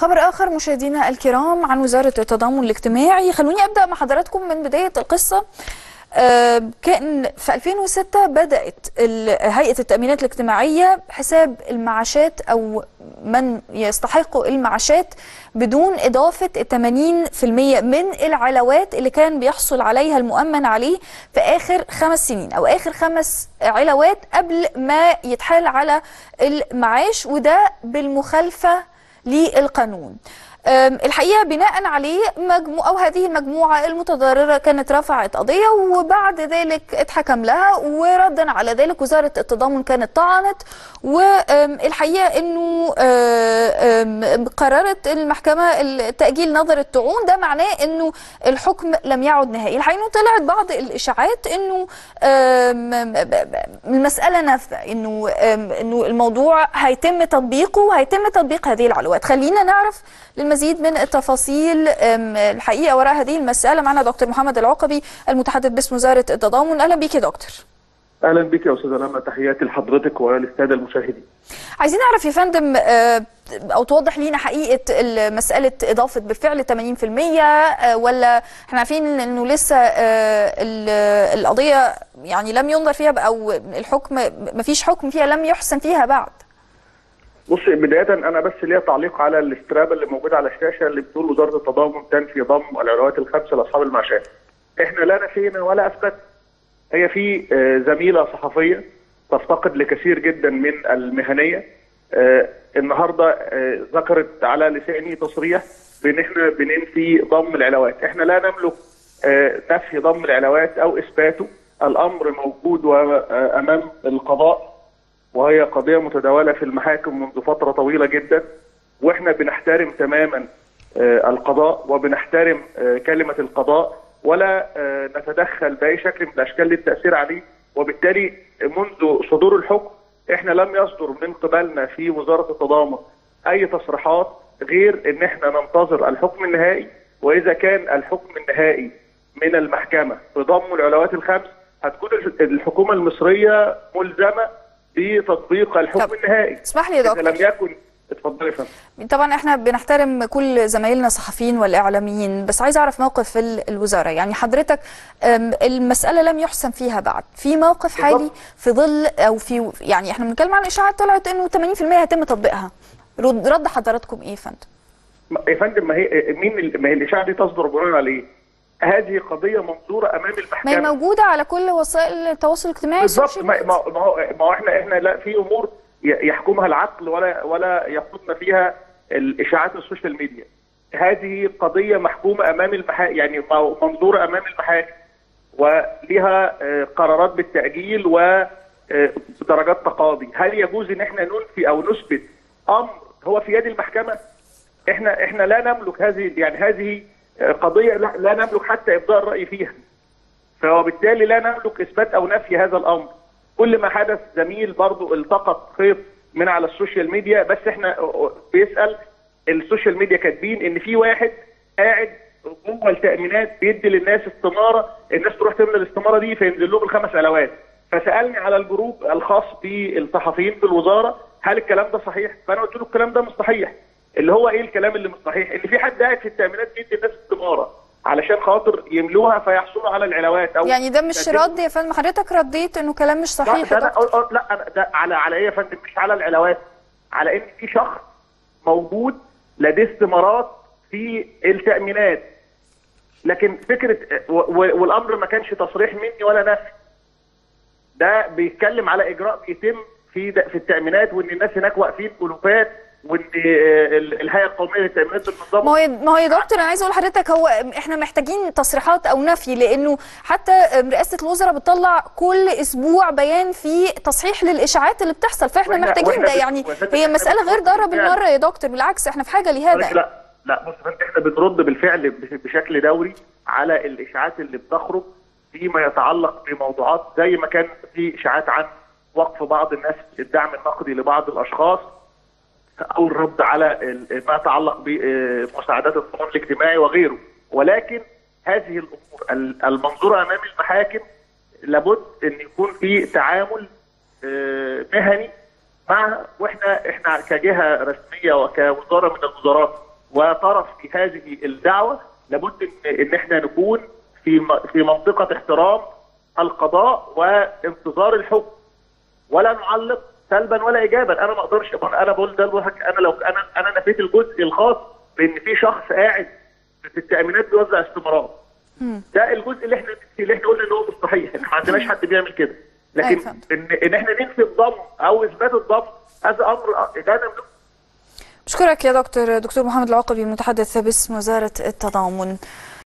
خبر آخر مشاهدينا الكرام عن وزارة التضامن الاجتماعي خلوني أبدأ مع حضراتكم من بداية القصة آه، كان في 2006 بدأت ال- هيئة التأمينات الاجتماعية حساب المعاشات أو من يستحقوا المعاشات بدون إضافة 80% من العلاوات اللي كان بيحصل عليها المؤمن عليه في آخر خمس سنين أو آخر خمس علاوات قبل ما يتحال على المعاش وده بالمخالفة للقانون أم، الحقيقه بناء عليه مجموعه او هذه المجموعه المتضرره كانت رفعت قضيه وبعد ذلك اتحكم لها وردا على ذلك وزاره التضامن كانت طعنت والحقيقه انه آه، آم، قررت المحكمه تاجيل نظر الطعون ده معناه انه الحكم لم يعد نهائي الحقيقه انه طلعت بعض الاشاعات انه آم، ب- ب- المساله نافذه انه آم، انه الموضوع هيتم تطبيقه وهيتم تطبيق هذه العلوات خلينا نعرف للمزيد من التفاصيل أم، الحقيقه وراء هذه المساله معنا دكتور محمد العقبي المتحدث باسم وزاره التضامن اهلا بك يا دكتور اهلا بك يا استاذه لما تحياتي لحضرتك وللساده المشاهدين. عايزين نعرف يا فندم آه، او توضح لينا حقيقه ال- مساله اضافه بالفعل 80% آه، ولا احنا عارفين انه لسه آه، ال- القضيه يعني لم ينظر فيها او الحكم ما فيش حكم فيها لم يحسن فيها بعد بص بدايه انا بس ليا تعليق على الاسترابه اللي موجوده على الشاشه اللي بتقول وزاره التضامن تنفي ضم العلاوات الخمسه لاصحاب المعاشات. احنا لا نفينا ولا اثبت هي في آه، زميله صحفيه تفتقد لكثير جدا من المهنيه آه، النهارده آه، ذكرت على لساني تصريح بان احنا بننفي ضم العلاوات، احنا لا نملك آه، نفي ضم العلاوات او اثباته، الامر موجود امام القضاء وهي قضيه متداوله في المحاكم منذ فتره طويله جدا واحنا بنحترم تماما آه، القضاء وبنحترم آه، كلمه القضاء ولا آه، نتدخل باي شكل من الاشكال للتاثير عليه وبالتالي منذ صدور الحكم احنا لم يصدر من قبلنا في وزاره التضامن اي تصريحات غير ان احنا ننتظر الحكم النهائي واذا كان الحكم النهائي من المحكمه بضم العلاوات الخمس هتكون الحكومه المصريه ملزمه بتطبيق الحكم طب، النهائي اسمح لي يا اذا دكتور لم يكن اتفضلي يا فندم طبعا احنا بنحترم كل زمايلنا الصحفيين والاعلاميين بس عايز اعرف موقف ال- الوزاره يعني حضرتك أم، المساله لم يحسم فيها بعد في موقف حالي بالضبط. في ظل او في يعني احنا بنتكلم عن اشاعات طلعت انه 80% هيتم تطبيقها رد رد حضراتكم ايه يا فندم ما- يا فندم ما هي مين ال- ما هي الاشاعه دي تصدر بناء على ايه؟ هذه قضيه منظوره امام ما هي المحكمه موجوده على كل وسائل التواصل الاجتماعي بالظبط السوشيال ما ميديا. ما ما هو ما هو احنا احنا لا في امور ي- يحكمها العقل ولا ولا يقودنا فيها الاشاعات السوشيال ميديا هذه قضيه محكومه امام المحاكم يعني م- منظوره امام المحاكم ولها آه، قرارات بالتاجيل ودرجات تقاضي هل يجوز ان احنا ننفي او نثبت امر هو في يد المحكمه احنا احنا لا نملك هذه يعني هذه آه، قضيه لا, لا نملك حتى ابداء الراي فيها فوبالتالي لا نملك اثبات او نفي هذا الامر كل ما حدث زميل برضو التقط خيط من على السوشيال ميديا بس احنا بيسال السوشيال ميديا كاتبين ان في واحد قاعد جوه التامينات بيدي للناس استماره الناس تروح تملى الاستماره دي فينزل لهم الخمس علاوات فسالني على الجروب الخاص بالصحفيين في الوزاره هل الكلام ده صحيح؟ فانا قلت له الكلام ده مش صحيح اللي هو ايه الكلام اللي مش صحيح؟ ان في حد قاعد في التامينات بيدي الناس استماره علشان خاطر يملوها فيحصلوا على العلاوات او يعني ده مش يقدموا- رد يا فندم حضرتك رديت انه كلام مش لا صحيح ده يا أنا دكتور أقول- أقول- لا أنا ده على على ايه يا فندم مش على العلاوات على ان في شخص موجود لديه استمارات في التامينات لكن فكره و- و- والامر ما كانش تصريح مني ولا نفي ده بيتكلم على اجراء بيتم في د- في التامينات وان الناس هناك واقفين الوفات وان آه، ال- الهيئه القوميه للتامينات بالنظام ما هو ما هو يا دكتور انا عايز اقول لحضرتك هو احنا محتاجين تصريحات او نفي لانه حتى رئاسه الوزراء بتطلع كل اسبوع بيان فيه تصحيح للاشاعات اللي بتحصل فاحنا وإحنا- محتاجين وإحنا ده بن- يعني وإحنا هي بن- مساله غير ضاره بالفعل. بالمره يا دكتور بالعكس احنا في حاجه لهذا ولكن لا لا بص يا فندم احنا بنرد بالفعل بش- بشكل دوري على الاشاعات اللي بتخرج فيما يتعلق بموضوعات زي ما كان في اشاعات عن وقف بعض الناس الدعم النقدي لبعض الاشخاص او الرد على ال- ما يتعلق بمساعدات الضمان الاجتماعي وغيره ولكن هذه الامور ال- المنظوره امام المحاكم لابد ان يكون في تعامل آه، مهني مع واحنا احنا كجهه رسميه وكوزاره من الوزارات وطرف في هذه الدعوه لابد ان ان احنا نكون في م- في منطقه احترام القضاء وانتظار الحكم ولا نعلق سلبا ولا ايجابا انا ما اقدرش انا بقول ده لحضرتك انا لو انا انا نفيت الجزء الخاص بان في شخص قاعد في التامينات بيوزع استمارات ده الجزء اللي احنا اللي احنا قلنا ان هو مش صحيح احنا ما عندناش حد بيعمل كده أيوة لكن فهمت. ان, إن احنا ننفي الضم او اثبات الضم هذا امر ده انا بشكرك يا دكتور دكتور محمد العقبي متحدث باسم وزارة التضامن